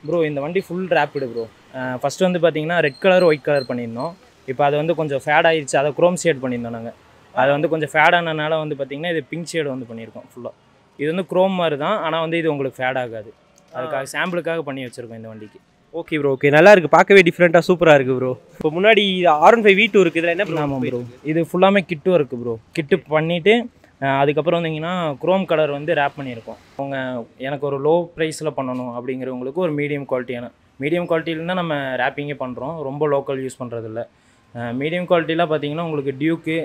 Bro இந்த வண்டி full wrapped bro first வந்து பார்த்தீங்கன்னா ரெட் கலர் ஒயிட் கலர் பண்ணியிருந்தோம் இப்போ அது வந்து கொஞ்சம் ஃபேட் ஆயிடுச்சு அதை குரோம் ஷேட் பண்ணியிருந்தோம் நாங்கள் அது வந்து கொஞ்சம் ஃபேட் ஆனனால வந்து பார்த்தீங்கன்னா இது பிங்க் ஷேடு வந்து பண்ணியிருக்கோம் ஃபுல்லாக இது வந்து குரோம் மாதிரி தான் ஆனால் வந்து இது உங்களுக்கு ஃபேட் ஆகாது அதுக்காக சாம்பிளுக்காக பண்ணி வச்சுருக்கோம் இந்த வண்டிக்கு ஓகே ப்ரோ ஓகே நல்லா இருக்கு பார்க்கவே டிஃப்ரெண்ட்டாக சூப்பராக இருக்கு ப்ரோ இப்போ முன்னாடி R one five V two இருக்குது இதில் என்ன ஆமாம் ப்ரோ இது ஃபுல்லாமே கிட்டும் இருக்குது ப்ரோ கிட்டு பண்ணிவிட்டு அதுக்கப்புறம் வந்தீங்கன்னா குரோம் கலர் வந்து ரேப் பண்ணியிருக்கோம் அவங்க எனக்கு ஒரு லோ ப்ரைஸில் பண்ணணும் அப்படிங்கிறவங்களுக்கு ஒரு மீடியம் குவாலிட்டியான மீடியம் குவாலிட்டியில்னா நம்ம ரேப்பிங்கே பண்ணுறோம் ரொம்ப லோக்கல் யூஸ் பண்ணுறதில்ல மீடியம் குவாலிட்டியில் பார்த்தீங்கன்னா உங்களுக்கு டியூக்கு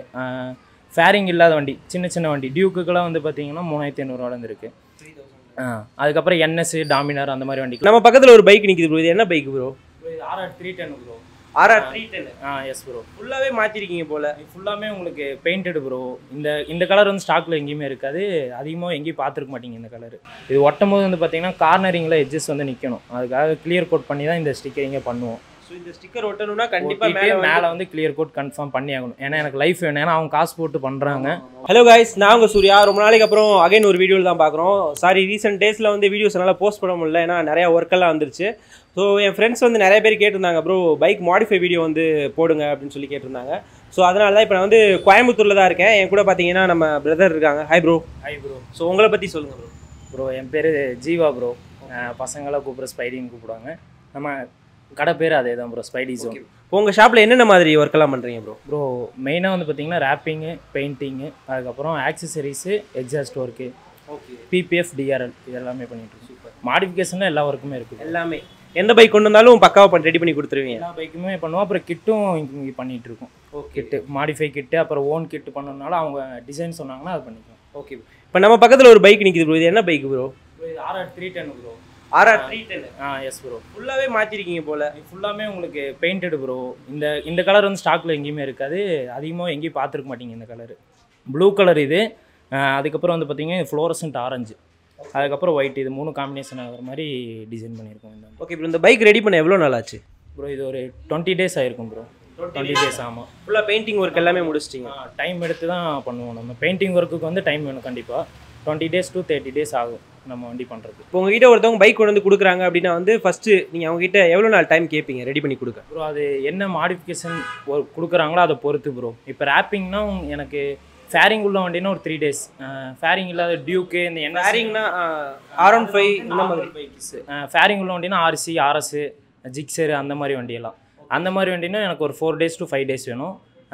ஃபேரிங் இல்லாத வண்டி சின்ன சின்ன வண்டி டியூக்குக்கெல்லாம் வந்து பார்த்தீங்கன்னா மூணாயிரத்தி ஐநூறுவாலேருந்து இருக்குது அதுக்கப்புறம் என்எஸ் டாமினார் அந்த மாதிரி வண்டிக்கு நம்ம பக்கத்தில் ஒரு பைக் நிற்கிது ப்ரோ இது என்ன bike bro RR three ten bro RR three ten ah yes bro ஃபுல்லாகவே மாற்றிருக்கீங்க போல் இது ஃபுல்லாமே உங்களுக்கு பெயிண்டட் ப்ரோ இந்த இந்த கலர் வந்து ஸ்டாக்ல எங்கேயுமே இருக்காது அதிகமாக எங்கேயும் பார்த்துருக்க மாட்டீங்க இந்த கலர் இது ஒட்டும் போது வந்து பார்த்தீங்கன்னா கார்னரிங்கில் எட்ஜஸ் வந்து நிற்கணும் அதுக்காக கிளியர் கோட் பண்ணி தான் இந்த ஸ்டிக்கரிங்கே பண்ணுவோம் ஸோ இந்த ஸ்டிக்கர் ஒட்டணும்னா கண்டிப்பாக ஒட்டிட்டு மேலே மேலே வந்து கிளியர் கோட் கன்ஃபார்ம் பண்ணி ஆகணும் ஏன்னா எனக்கு லைஃப் வேணும் ஏன்னா அவங்க காசு போட்டு பண்ணுறாங்க ஹலோ காய்ஸ் நான் உங்கள் சூர்யா ரொம்ப நாளைக்கு அப்புறம் அகைன் ஒரு வீடியோவில் தான் பார்க்குறோம் சாரி ரீசெண்ட் டேஸில் வந்து வீடியோஸ் என்னால் போஸ்ட் பண்ண முடியல ஏன்னா நிறையா ஒர்க்கெல்லாம் வந்துருச்சு ஸோ என் ஃப்ரெண்ட்ஸ் வந்து நிறைய பேர் கேட்டிருந்தாங்க ப்ரோ பைக் மாடிஃபை வீடியோ வந்து போடுங்க அப்படின்னு சொல்லி கேட்டிருந்தாங்க ஸோ அதனால தான் இப்போ நான் வந்து கோயம்புத்தூரில் தான் இருக்கேன் என் கூட பார்த்தீங்கன்னா நம்ம பிரதர் இருக்காங்க hi bro hi bro so உங்களை பற்றி சொல்லுங்கள் ப்ரோ ப்ரோ என் பேர் ஜீவா ப்ரோ பசங்களாம் கூப்பிட்ற ஸ்பைடின்னு கூப்பிடுவாங்க நம்ம கடை பேர் அதே தான் ப்ரோ ஸ்பைடி ஜோன் இப்போ உங்கள் ஷாப்பில் என்னென்ன மாதிரி ஒர்க்கெல்லாம் பண்ணுறீங்க ப்ரோ ப்ரோ மெயினாக வந்து பார்த்தீங்கன்னா ரேப்பிங்கு பெயிண்டிங்கு அதுக்கப்புறம் accessories exhaust work okay PPF DRL இது எல்லாமே பண்ணிட்டு இருக்கோம் சூப்பர் மாடிஃபிகேஷனில் எல்லா ஒர்க்குமே இருக்குது எல்லாமே எந்த பைக் கொண்டு வந்தாலும் பக்காவாக பண்ணி ரெடி பண்ணி கொடுத்துருவீங்க எல்லா பைக்குமே பண்ணுவோம் அப்புறம் கிட்டும் இங்கே பண்ணிட்டு இருக்கோம் கிட்டு மாடிஃபை கிட்டு அப்புறம் ஓன் கிட்டு பண்ணனால அவங்க டிசைன் சொன்னாங்கன்னா அது பண்ணிக்குவோம் ஓகே இப்போ நம்ம பக்கத்தில் ஒரு பைக் நிற்கிது ப்ரோ இது என்ன பைக் ப்ரோ இது RR three ten bro RR three ten ah yes bro ஃபுல்லாகவே மாற்றிருக்கீங்க போல் ஃபுல்லாமே உங்களுக்கு பெயிண்டட் ப்ரோ இந்த இந்த கலர் வந்து ஸ்டாக்ல எங்கேயுமே இருக்காது அதிகமாக எங்கேயும் பார்த்துருக்க மாட்டீங்க இந்த கலர் ப்ளூ கலர் இது அஹ் அதுக்கப்புறம் வந்து பார்த்தீங்கன்னா ஃப்ளோரசன்ட் ஆரஞ்சு அதுக்கப்புறம் ஒயிட் இது மூணு காம்பினேஷன் ஆகிற மாதிரி டிசைன் பண்ணியிருக்கோம் இந்த ஓகே ப்ரோ இந்த பைக் ரெடி பண்ண எவ்வளோ நாள் ஆச்சு ப்ரோ இது ஒரு டுவெண்ட்டி டேஸ் ஆயிருக்கும் ப்ரோ டுவெண்ட்டி டேஸ் ஆமாம் ஃபுல்லாக பெயிண்டிங் ஒர்க் எல்லாமே முடிச்சிட்டிங்க டைம் எடுத்து தான் பண்ணுவோம் நம்ம பெயிண்டிங் ஒர்க்குக்கு வந்து டைம் வேணும் கண்டிப்பாக twenty days to thirty days ஆகும் நம்ம வண்டி பண்ணுறது இப்போ உங்ககிட்ட ஒருத்தவங்க பைக் கொண்டு வந்து கொடுக்குறாங்க அப்படின்னா வந்து ஃபஸ்ட்டு நீங்கள் அவங்ககிட்ட எவ்வளோ நாள் டைம் கேட்பீங்க ரெடி பண்ணி கொடுக்க ப்ரோ அது என்ன மாடிஃபிகேஷன் கொடுக்குறாங்களோ அதை பொறுத்து ப்ரோ இப்போ ரேப்பிங்னா எனக்கு ஃபேரிங் உள்ள வண்டினா ஒரு த்ரீ டேஸ் ஃபேரிங் இல்லாத டியூக்கு இந்த என்ன வேரிங்னா ஆர் ஒன் ஃபைவ் இந்த மாதிரி பைக்ஸ் ஃபேரிங் உள்ள வண்டினா ஆர்சி ஆர்எஸ் ஜிக்ஸரு அந்த மாதிரி வண்டியெல்லாம் அந்த மாதிரி வண்டினா எனக்கு ஒரு four days to five days வேணும்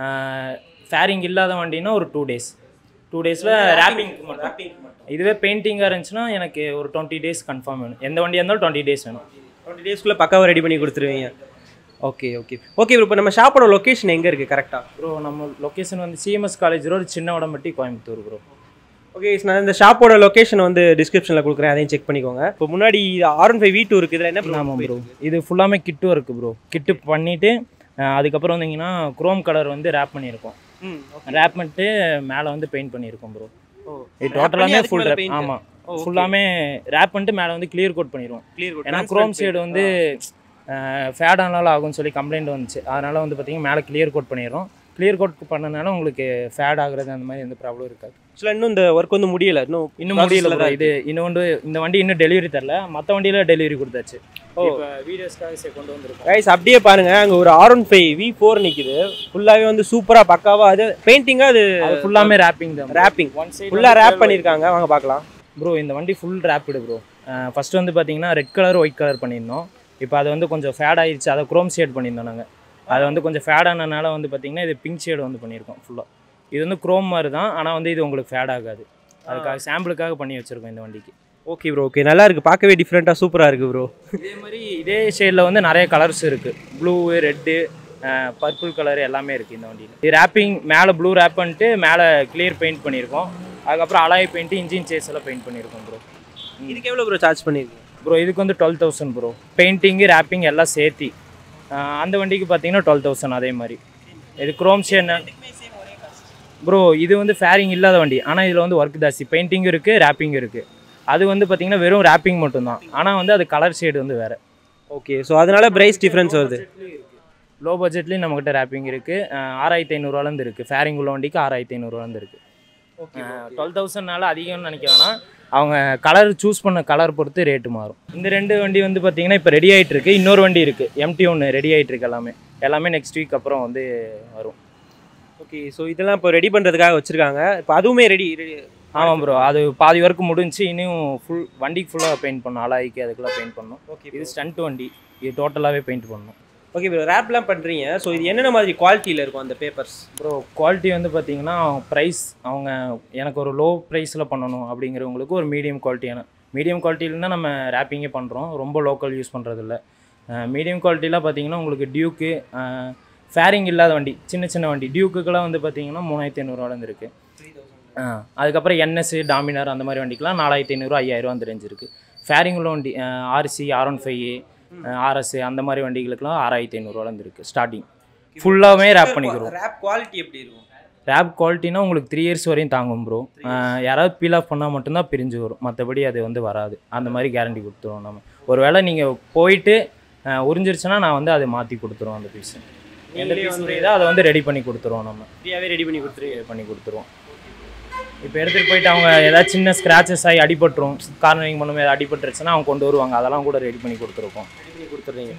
ஃபேரிங் இல்லாத வண்டினா ஒரு டூ டேஸ் டூ டேஸில் ரேப்பிங் மட்டும் இதுவே பெயிண்டிங்காக இருந்துச்சுன்னா எனக்கு ஒரு டுவெண்ட்டி டேஸ் கன்ஃபார்ம் வேணும் எந்த வண்டியாக இருந்தாலும் டுவெண்ட்டி டேஸ் வேணும் டுவெண்ட்டி டேஸ்க்குள்ளே பக்காவாக ரெடி பண்ணி கொடுத்துருவீங்க ஓகே ஓகே ஓகே இப்போ நம்ம ஷாப்போட லொக்கேஷன் எங்கே இருக்குது கரெக்டாக ப்ரோ நம்ம லொக்கேஷன் வந்து சிஎம்எஸ் காலேஜ் ரோடு சின்ன உடம்பட்டி கோயம்புத்தூர் ப்ரோ ஓகே நான் இந்த ஷாப்போட லொக்கேஷன் வந்து டிஸ்கிரிப்ஷனில் கொடுக்குறேன் அதையும் செக் பண்ணிக்கோங்க இப்போ முன்னாடி R one five V two இருக்குது இதில் என்ன ஆமாம் ப்ரோ இது ஃபுல்லாமே கிட்டும் இருக்குது ப்ரோ கிட்டு பண்ணிவிட்டு அதுக்கப்புறம் வந்தீங்கன்னா குரோம் கலர் வந்து ரேப் பண்ணியிருக்கோம் ம் ரேப் பண்ணிட்டு மேலே வந்து பெயிண்ட் பண்ணியிருக்கோம் ப்ரோ ஓ இது Wrap பண்ணி டோட்டலாமே அதுக்கு ஃபுல் மேல ரேப் paint. ஆமாம் ஓ, okay, ஃபுல்லாமே ரேப் பண்ணிட்டு மேலே வந்து கிளியர் கோட் பண்ணிடுவோம் கிளியர் ஏன்னா குரோம் சைடு வந்து ஃபேட் ஆனாலும் ஆகும்னு சொல்லி கம்ப்ளைண்ட் வந்துச்சு அதனால வந்து பார்த்தீங்கன்னா மேலே கிளியர் கோட் பண்ணிடுறோம் கிளியர் கோட் பண்ணனால உங்களுக்கு ஃபேட் ஆகுறது அந்த மாதிரி எந்த ப்ராப்ளம் இருக்காது ஆக்சுவலாக இன்னும் இந்த ஒர்க் வந்து முடியல இன்னும் இன்னும் முடியல bro. இது இன்னொன்று இந்த வண்டி இன்னும் டெலிவரி தரல மற்ற வண்டியில டெலிவரி கொடுத்தாச்சு ஓ. இப்போ வீடியோஸ்க்காக சே கொண்டு வந்திருக்கோம் கைஸ் அப்படியே பாருங்க அங்கே ஒரு R one five V four நிற்குது ஃபுல்லாகவே வந்து சூப்பராக பக்காவாக அது பெயிண்டிங்காக அது அது ஃபுல்லாமே ரேப்பிங் தான் ரேப்பிங் ஒன் சைடு ஃபுல்லாக ரேப் பண்ணியிருக்காங்க வாங்க பார்க்கலாம் ப்ரோ இந்த வண்டி ஃபுல் ரேப்பிடு ப்ரோ ஃபர்ஸ்ட் வந்து பார்த்தீங்கன்னா ரெட் கலர் ஒயிட் கலர் பண்ணியிருந்தோம் இப்போ அது வந்து கொஞ்சம் ஃபேட் ஆயிடுச்சு அதை குரோம் ஷேட் பண்ணியிருந்தோம் நாங்கள் அது வந்து கொஞ்சம் ஃபேட் ஆனனால வந்து பார்த்தீங்கன்னா இது பிங்க் ஷேடு வந்து பண்ணியிருக்கோம் ஃபுல்லாக இது வந்து குரோம் மாதிரி தான் ஆனால் வந்து இது உங்களுக்கு ஃபேட் ஆகாது அதுக்காக சாம்பிளுக்காக பண்ணி வச்சுருக்கோம் இந்த வண்டிக்கு ஓகே ப்ரோ ஓகே நல்லா இருக்கு பார்க்கவே டிஃப்ரெண்ட்டாக சூப்பராக இருக்கு ப்ரோ இதே மாதிரி இதே ஷேடில் வந்து நிறைய கலர்ஸ் இருக்குது ப்ளூ ரெட்டு பர்பிள் கலர் எல்லாமே இருக்குது இந்த வண்டியில் இது ரேப்பிங் மேலே ப்ளூ ரேப் பண்ணிட்டு மேலே கிளியர் பெயிண்ட் பண்ணியிருக்கோம் அதுக்கப்புறம் அலாய் பெயிண்ட்டு இன்ஜின் சேஸ் எல்லாம் பெயிண்ட் பண்ணியிருக்கோம் ப்ரோ இதுக்கு எவ்வளோ ப்ரோ சார்ஜ் பண்ணியிருக்கீங்க ப்ரோ இதுக்கு வந்து டுவெல் தௌசண்ட் ப்ரோ பெயிண்டிங்கு ரேப்பிங் எல்லாம் சேர்த்தி ஆஹ் அந்த வண்டிக்கு பார்த்தீங்கன்னா டுவெல் தௌசண்ட் அதே மாதிரி இது குரோம் ஷேன் ப்ரோ இது வந்து ஃபேரிங் இல்லாத வண்டி ஆனால் இதில் வந்து ஒர்க் ஜாஸ்தி பெயிண்டிங்கும் இருக்குது ரேப்பிங்கும் இருக்குது அது வந்து பார்த்தீங்கன்னா வெறும் ரேப்பிங் மட்டும்தான் ஆனால் வந்து அது கலர் ஷேடு வந்து வேறு ஓகே ஸோ அதனால பிரைஸ் டிஃப்ரென்ஸ் வருது லோ பட்ஜெட்லேயும் நம்மக்கிட்ட ரேப்பிங் இருக்குது ஆறாயிரத்தி ஐநூறுவாலேருந்து இருக்குது ஃபேரிங் உள்ள வண்டிக்கு ஆறாயிரத்தி ஐநூறுவாலேருந்து இருக்குது டுவெல் தௌசண்ட்னால அதிகம்னு நினைக்க வேணாம் அவங்க கலர் சூஸ் பண்ண கலர் பொறுத்து ரேட்டு மாறும் இந்த ரெண்டு வண்டி வந்து பார்த்தீங்கன்னா இப்போ ரெடி ஆகிட்டு இருக்கு இன்னொரு வண்டி இருக்குது எம்டி ஒன்று ரெடி ஆகிட்டு இருக்கு எல்லாமே எல்லாமே நெக்ஸ்ட் வீக் அப்புறம் வந்து வரும் ஓகே ஸோ இதெல்லாம் இப்போ ரெடி பண்ணுறதுக்காக வச்சுருக்காங்க இப்போ அதுவுமே ரெடி ஆமாம் ப்ரோ அது பாதி ஒர்க் முடிஞ்சு இன்னும் ஃபுல் வண்டிக்கு ஃபுல்லாக பெயிண்ட் பண்ணணும் அலாய்க்கு அதுக்கெல்லாம் பெயிண்ட் பண்ணணும் ஓகே இது ஸ்டண்ட் வண்டி இது டோட்டலாகவே பெயிண்ட் பண்ணணும் ஓகே ப்ரோ ரேப்லாம் பண்ணுறீங்க ஸோ இது என்னென்ன மாதிரி குவாலிட்டியில் இருக்கும் அந்த பேப்பர்ஸ் ப்ரோ குவாலிட்டி வந்து பார்த்தீங்கன்னா ப்ரைஸ் அவங்க எனக்கு ஒரு லோ ப்ரைஸில் பண்ணணும் அப்படிங்கிறவங்களுக்கு ஒரு மீடியம் குவாலிட்டியான மீடியம் குவாலிட்டியில்னா நம்ம ரேப்பிங்கே பண்ணுறோம் ரொம்ப லோக்கல் யூஸ் பண்ணுறதில்ல மீடியம் குவாலிட்டிலாம் பார்த்தீங்கன்னா உங்களுக்கு டியூக்கு ஃபேரிங் இல்லாத வண்டி சின்ன சின்ன வண்டி டியூக்குக்கெல்லாம் வந்து பார்த்தீங்கன்னா மூணாயிரத்தி ஐநூறுவாலேருந்து இருக்குது அதுக்கப்புறம் என்எஸ் டாமினார் அந்த மாதிரி வண்டிக்கெலாம் நாலாயிரத்தி ஐநூறு ஐயாயிரம் அந்த ரேஞ்ச் இருக்குது ஃபேரிங் உள்ள வண்டி RC R one five RS அந்த மாதிரி வண்டிகளுக்கெல்லாம் ஆறாயிரத்தி ஐநூறுவாலேருந்து இருக்குது ஸ்டார்டிங் ஃபுல்லாகவே ரேப் பண்ணிக்கிறோம் ரேப் குவாலிட்டி எப்படி இருக்கும் ரேப் குவாலிட்டினா உங்களுக்கு த்ரீ இயர்ஸ் வரையும் தாங்கும் ப்ரோ யாராவது பீல் ஆஃப் பண்ணால் மட்டும்தான் பிரிஞ்சு வரும் மற்றபடி அது வந்து வராது அந்த மாதிரி கேரண்டி கொடுத்துருவோம் நம்ம ஒருவேளை நீங்கள் போயிட்டு அஹ், உறிஞ்சிருச்சுன்னா நான் வந்து அதை மாற்றி கொடுத்துருவோம் அந்த பீஸ் எந்த நீங்களே பீஸ் வந்து- உரியுதோ அதை வந்து ரெடி பண்ணி கொடுத்துருவோம் நம்ம ஃப்ரீயாகவே ரெடி பண்ணி கொடுத்துருவீங்க ரெடி பண்ணி கொடுத்துருவோம் இப்போ எடுத்துகிட்டு போயிட்டு அவங்க ஏதாவது சின்ன ஸ்க்ராச்சஸ் ஆகி அடிபட்டுரும் கார்னரிங் பண்ணும்போது அடிபட்டுருச்சுன்னா அவங்க கொண்டு வருவாங்க அதெல்லாம் கூட ரெடி பண்ணி கொடுத்துருக்கோம் ரெடி பண்ணி கொடுத்துட்றீங்க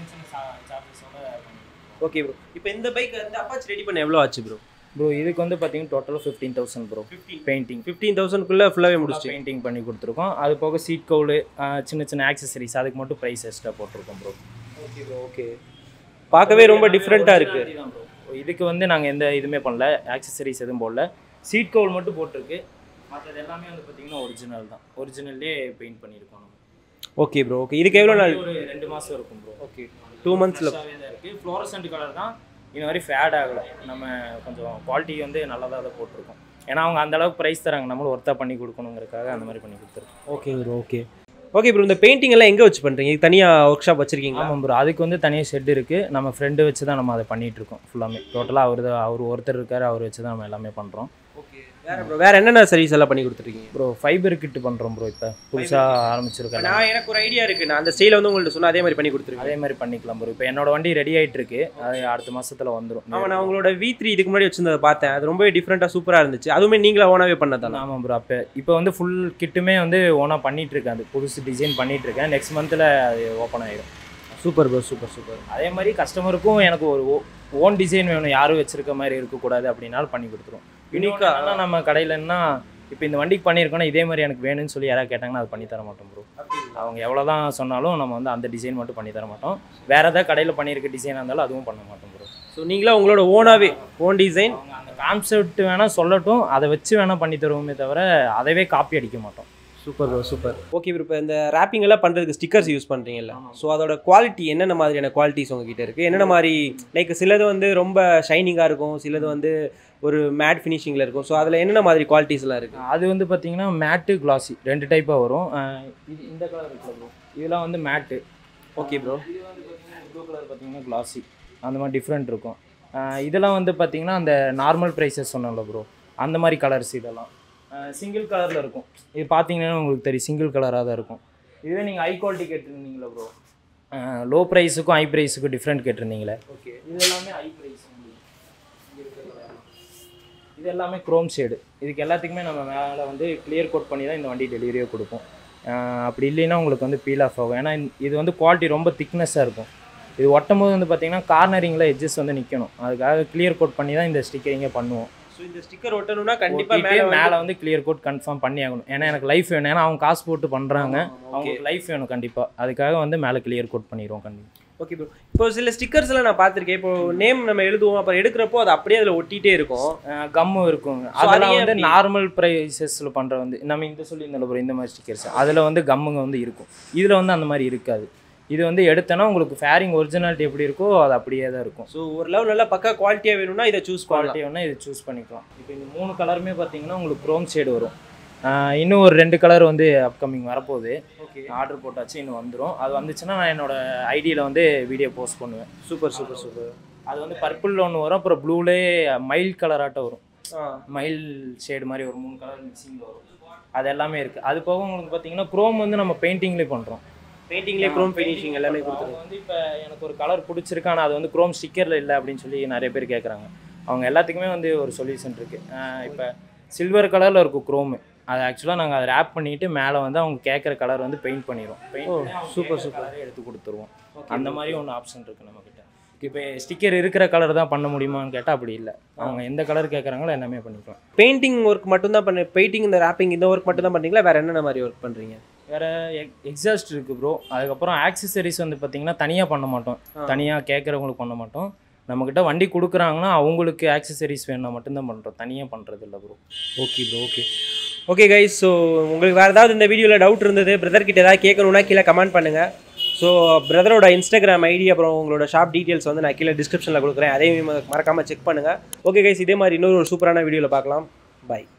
ஓகே ப்ரோ இப்போ இந்த பைக் வந்து அப்பாச்சி ரெடி பண்ண எவ்வளோ ஆச்சு ப்ரோ ப்ரோ இதுக்கு வந்து பார்த்தீங்கன்னா டோட்டலாக fifteen thousand bro painting fifteen தௌசண்ட்குள்ளே ஃபுல்லாகவே முடிச்சு பெயிண்டிங் பண்ணி கொடுத்துருக்கோம் அது போக சீட் கவுலு சின்ன சின்ன ஆக்சசரிஸ் அதுக்கு மட்டும் ப்ரைஸ் எக்ஸ்ட்ரா போட்டிருக்கோம் ப்ரோ ஓகே ப்ரோ ஓகே பார்க்கவே ரொம்ப டிஃப்ரெண்ட்டாக இருக்குது இதுக்கு வந்து நாங்கள் எந்த இதுவுமே பண்ணல ஆக்சசரிஸ் எதுவும் போடல சீட் கவுல் மட்டும் போட்டிருக்கு மற்றது எல்லாமே வந்து பார்த்தீங்கன்னா ஒரிஜினல் தான் ஒரிஜினல்லே பெயிண்ட் பண்ணியிருக்கோம் நம்ம ஓகே ப்ரோ ஓகே இதுக்கு எவ்வளோ நாள் ஒரு ரெண்டு மாதம் இருக்கும் ப்ரோ ஓகே டூ மந்த்ஸில் இருக்குது ஃப்ளோரசன்ட் கலர் தான் இன்ன வரை ஃபேட் ஆகலை நம்ம கொஞ்சம் குவாலிட்டி வந்து நல்லதாக தான் போட்டிருக்கோம் ஏன்னா அவங்க அந்த அளவுக்கு ப்ரைஸ் தராங்க நம்மளும் ஒர்த்தாக பண்ணி கொடுக்கணுங்கிறதுக்காக அந்த மாதிரி பண்ணி கொடுத்துருக்கோம் okay bro okay okay bro இந்த பெயிண்டிங் எல்லாம் எங்கே வச்சு பண்ணுறீங்க இது தனியாக ஒர்க் ஷாப் வச்சுருக்கீங்களா ஆமாம் ப்ரோ அதுக்கு வந்து தனியாக ஷெட் இருக்குது நம்ம ஃப்ரெண்டு வச்சு தான் நம்ம அதை பண்ணிகிட்டு இருக்கோம் ஃபுல்லாமே டோட்டலாக அவர் தான் அவர் ஒருத்தர் இருக்கார் அவர் வச்சு தான் நம்ம எல்லாமே பண்ணுறோம் ஓகே வேறு ப்ரோ வேறு என்னென்ன சர்வீஸ் எல்லாம் பண்ணி கொடுத்துருக்கீங்க ப்ரோ ஃபைபர் கிட்டு பண்ணுறோம் ப்ரோ இப்போ புதுசாக ஆரம்பிச்சிருக்கேன் நான் எனக்கு ஒரு ஐடியா இருக்குது நான் அந்த ஸ்டைல வந்து உங்கள்ட்ட சொன்னால் அதே மாதிரி பண்ணி கொடுத்துருக்கேன் அதே மாதிரி பண்ணிக்கலாம் ப்ரோ இப்போ என்னோட வண்டி ரெடி ஆயிட்டு இருக்கு அது அடுத்த மாசத்துல வந்துடும் ஆமாம் நான் உங்களோட வி த்ரீ இதுக்கு முன்னாடி வச்சிருந்ததை பார்த்தேன் அது ரொம்பவே டிஃப்ரெண்ட்டாக சூப்பராக இருந்துச்சு அதுவுமே நீங்களா ஓனாவே பண்ணதானா ஆமாம் ப்ரோ அப்போ இப்போ வந்து ஃபுல் கிட்டுமே வந்து ஓனாக பண்ணிட்டு இருக்கேன் அது புதுசு டிசைன் பண்ணிட்டு இருக்கேன் நெக்ஸ்ட் மந்த்தில் அது ஓப்பன் ஆயிடும் சூப்பர் ப்ரோ சூப்பர் சூப்பர் அதே மாதிரி கஸ்டமருக்கும் எனக்கு ஒரு ஓன் டிசைன் வேணும் யாரும் வச்சிருக்க மாதிரி இருக்கக்கூடாது அப்படின்னாலும் பண்ணி கொடுத்துருவோம் Unique-ஆ- யூனிக்காக நம்ம கடையிலன்னா இப்போ இந்த வண்டிக்கு பண்ணியிருக்கோன்னா இதே மாதிரி எனக்கு வேணும்னு சொல்லி யாராவது கேட்டாங்கன்னா அது பண்ணி தர மாட்டோம் ப்ரோ அவங்க எவ்வளோ தான் சொன்னாலும் நம்ம வந்து அந்த டிசைன் மட்டும் பண்ணி தர மாட்டோம் வேற ஏதாவது கடையில் பண்ணியிருக்க டிசைனாக இருந்தாலும் அதுவும் பண்ண மாட்டோம் ப்ரோ ஸோ நீங்களா உங்களோட ஓனாவே ஓன் டிசைன் அவங்க அந்த கான்செப்ட் வேணால் சொல்லட்டும் அதை வச்சு வேணால் பண்ணி தருவோமே தவிர அதவே காப்பி அடிக்க மாட்டோம் super bro super okay bro இப்போ இந்த wrapping எல்லாம் பண்ணுறதுக்கு ஸ்டிக்கர்ஸ் யூஸ் பண்ணுறீங்கல்ல ஸோ அதோட குவாலிட்டி என்னென்ன மாதிரியான குவாலிட்டிஸ் உங்ககிட்ட இருக்குது என்னென்ன மாதிரி லைக் சிலது வந்து ரொம்ப ஷைனிங்காக இருக்கும் சிலது வந்து ஒரு மேட் ஃபினிஷிங்கில் இருக்கும் ஸோ அதில் என்னென்ன மாதிரி குவாலிட்டிஸ்லாம் இருக்குது அது வந்து பார்த்தீங்கன்னா மேட்டு கிளாசி ரெண்டு டைப்பாக வரும் அஹ் இது இந்த கலர் இருக்குல்ல ப்ரோ இதெல்லாம் வந்து மேட்டு ஓகே ப்ரோ இது வந்து பார்த்தீங்கன்னா ப்ளூ கலர் பார்த்தீங்கன்னா கிளாசி அந்த மாதிரி டிஃப்ரெண்ட் இருக்கும் அஹ் இதெல்லாம் வந்து பார்த்தீங்கன்னா அந்த நார்மல் ப்ரைஸஸ் சொன்னோம்ல ப்ரோ அந்த மாதிரி கலர்ஸ் இதெல்லாம் சிங்கிள் கலரில் இருக்கும் இது பார்த்தீங்கன்னா உங்களுக்கு தெரியும் சிங்கிள் கலராக தான் இருக்கும் இதுவே நீங்கள் ஹை குவாலிட்டி கேட்டிருந்தீங்களா ப்ரோ லோ ப்ரைஸுக்கும் ஹை ப்ரைஸுக்கும் டிஃப்ரெண்ட் கேட்டிருந்தீங்களே ஓகே இது எல்லாமே ஹை ப்ரைஸ் இது எல்லாமே குரோம் ஷேடு இதுக்கு எல்லாத்துக்குமே நம்ம மேலே வந்து கிளியர் கோட் பண்ணி தான் இந்த வண்டி டெலிவரியே கொடுப்போம் அஹ் அப்படி இல்லைன்னா உங்களுக்கு வந்து பீல் ஆஃப் ஆகும் ஏன்னா இந்த- இது வந்து குவாலிட்டி ரொம்ப திக்னஸாக இருக்கும் இது ஒட்டும் போது வந்து பார்த்தீங்கன்னா கார்னரிங்கில் எட்ஜஸ் வந்து நிற்கணும் அதுக்காக கிளியர் கோட் பண்ணி தான் இந்த ஸ்டிக்கரிங்கே பண்ணுவோம் ஸோ இந்த ஸ்டிக்கர் ஒட்டணும்னா கண்டிப்பாக ஒட்டிட்டு மேலே மேலே வந்து கிளியர் கோட் கன்ஃபார்ம் பண்ணி ஆகணும் ஏன்னா எனக்கு லைஃப் வேணும் ஏன்னா அவங்க காசு போட்டு பண்ணுறாங்க அவங்களுக்கு லைஃப் வேணும் கண்டிப்பாக அதுக்காக வந்து மேலே கிளியர் கோட் பண்ணிடுவோம் கண்டிப்பாக ஓகே ப்ரோ இப்போ சில ஸ்டிக்கர்ஸ் எல்லாம் நான் பார்த்துருக்கேன் இப்போ நேம் நம்ம எழுதுவோம் அப்புறம் எடுக்கிறப்போ அது அப்படியே அதில் ஒட்டிகிட்டே இருக்கும் கம்மும் இருக்குங்க So, அது அதெல்லாம் ஏன் வந்து அப்படி? நார்மல் ப்ரைஸஸில் பண்ணுற வந்து நம்ம இந்த சொல்லி இந்த ப்ரோ இந்த மாதிரி ஸ்டிக்கர்ஸ் அதில் வந்து கம்முங்க வந்து இருக்கும் இதில் வந்து அந்த மாதிரி இருக்காது இது வந்து எடுத்தோன்னா உங்களுக்கு ஃபேரிங் ஒரிஜினாலிட்டி எப்படி இருக்கோ அது அப்படியே தான் இருக்கும் ஸோ ஒரு லெவல் நல்லா பக்கா குவாலிட்டியாக வேணும்னா இதை சூஸ் பண்ணலாம் குவாலிட்டி வேணால் இது சூஸ் பண்ணிக்கலாம் இப்போ இந்த மூணு கலருமே பார்த்தீங்கன்னா உங்களுக்கு க்ரோம் ஷேடு வரும் ஆஹ் இன்னும் ஒரு ரெண்டு கலர் வந்து அப்கமிங் வரப்போகுது ஓகே ஆர்டர் போட்டாச்சு இன்னும் வந்துடும் அது வந்துச்சுன்னா நான் என்னோட ஐடியில் வந்து வீடியோ போஸ்ட் பண்ணுவேன் சூப்பர் சூப்பர் சூப்பர் அது வந்து பர்பிள் ஒன்று வரும் அப்புறம் ப்ளூலே மைல் கலராட்டம் வரும் ஆ மைல் ஷேடு மாதிரி ஒரு மூணு கலர் மிக்சிங்கில் வரும் அது எல்லாமே இருக்குது அது போக உங்களுக்கு பார்த்தீங்கன்னா க்ரோம் வந்து நம்ம பெயிண்டிங்லேயே பண்ணுறோம் பெயிண்டிங்லேயே க்ரோம் ஃபினிஷிங் எல்லாமே அவங்க கொடுத்துருவோம் வந்து இப்போ எனக்கு ஒரு கலர் பிடிச்சிருக்கு ஆனால் அது வந்து க்ரோம் ஸ்டிக்கரில் இல்லை அப்படின்னு சொல்லி நிறைய பேர் கேட்குறாங்க அவங்க எல்லாத்துக்குமே வந்து ஒரு சொல்யூஷன் இருக்குது இப்போ சில்வர் கலரில் இருக்கும் க்ரோமு அதை ஆக்சுவலாக நாங்கள் அதை ரேப் பண்ணிவிட்டு மேலே வந்து அவங்க கேட்குற கலர் வந்து பெயிண்ட் பண்ணிடுவோம் பெயிண்ட் சூப்பர் சூப்பர் கலரே எடுத்து கொடுத்துருவோம் அந்த மாதிரி ஒன்று ஆப்ஷன் இருக்குது நம்மக்கிட்ட இப்போ ஸ்டிக்கர் இருக்கிற கலர் தான் பண்ண முடியுமான்னு கேட்டால் அப்படி இல்லை அவங்க எந்த கலர் கேட்குறாங்களோ எல்லாமே பண்ணிக்கலாம் பெயிண்டிங் ஒர்க் மட்டும் தான் பண்ணி பெயிண்டிங் இந்த ரேப்பிங் இந்த ஒர்க் மட்டும் தான் பண்ணுறீங்களா வேறு என்னென்ன மாதிரி ஒர்க் பண்ணுறீங்க வேறு எக்ஸாஸ்ட் இருக்குது ப்ரோ அதுக்கப்புறம் ஆக்சசரிஸ் வந்து பார்த்திங்கன்னா தனியாக பண்ண மாட்டோம் தனியாக கேட்குறவங்களுக்கு பண்ண மாட்டோம் நம்மக்கிட்ட வண்டி கொடுக்குறாங்கன்னா அவங்களுக்கு ஆக்சசரிஸ் வேணும்னா மட்டும்தான் பண்ணுறோம் தனியாக பண்ணுறது இல்லை bro okay bro okay okay guys so உங்களுக்கு வேறு ஏதாவது இந்த வீடியோவில் டவுட் இருந்தது பிரதர் கிட்ட ஏதாவது கேட்கணுன்னா கீழே கமெண்ட் பண்ணுங்கள் ஸோ பிரதரோட இன்ஸ்டாகிராம் ஐடி அப்புறம் உங்களோட ஷாப் டீட்டெயில்ஸ் வந்து நான் கீழே டிஸ்கிரிப்ஷனில் கொடுக்குறேன் அதையும் மறக்காமல் செக் பண்ணுங்கள் ஓகே கைஸ் இதே மாதிரி இன்னொரு ஒரு சூப்பரான வீடியோவில் பார்க்கலாம் பை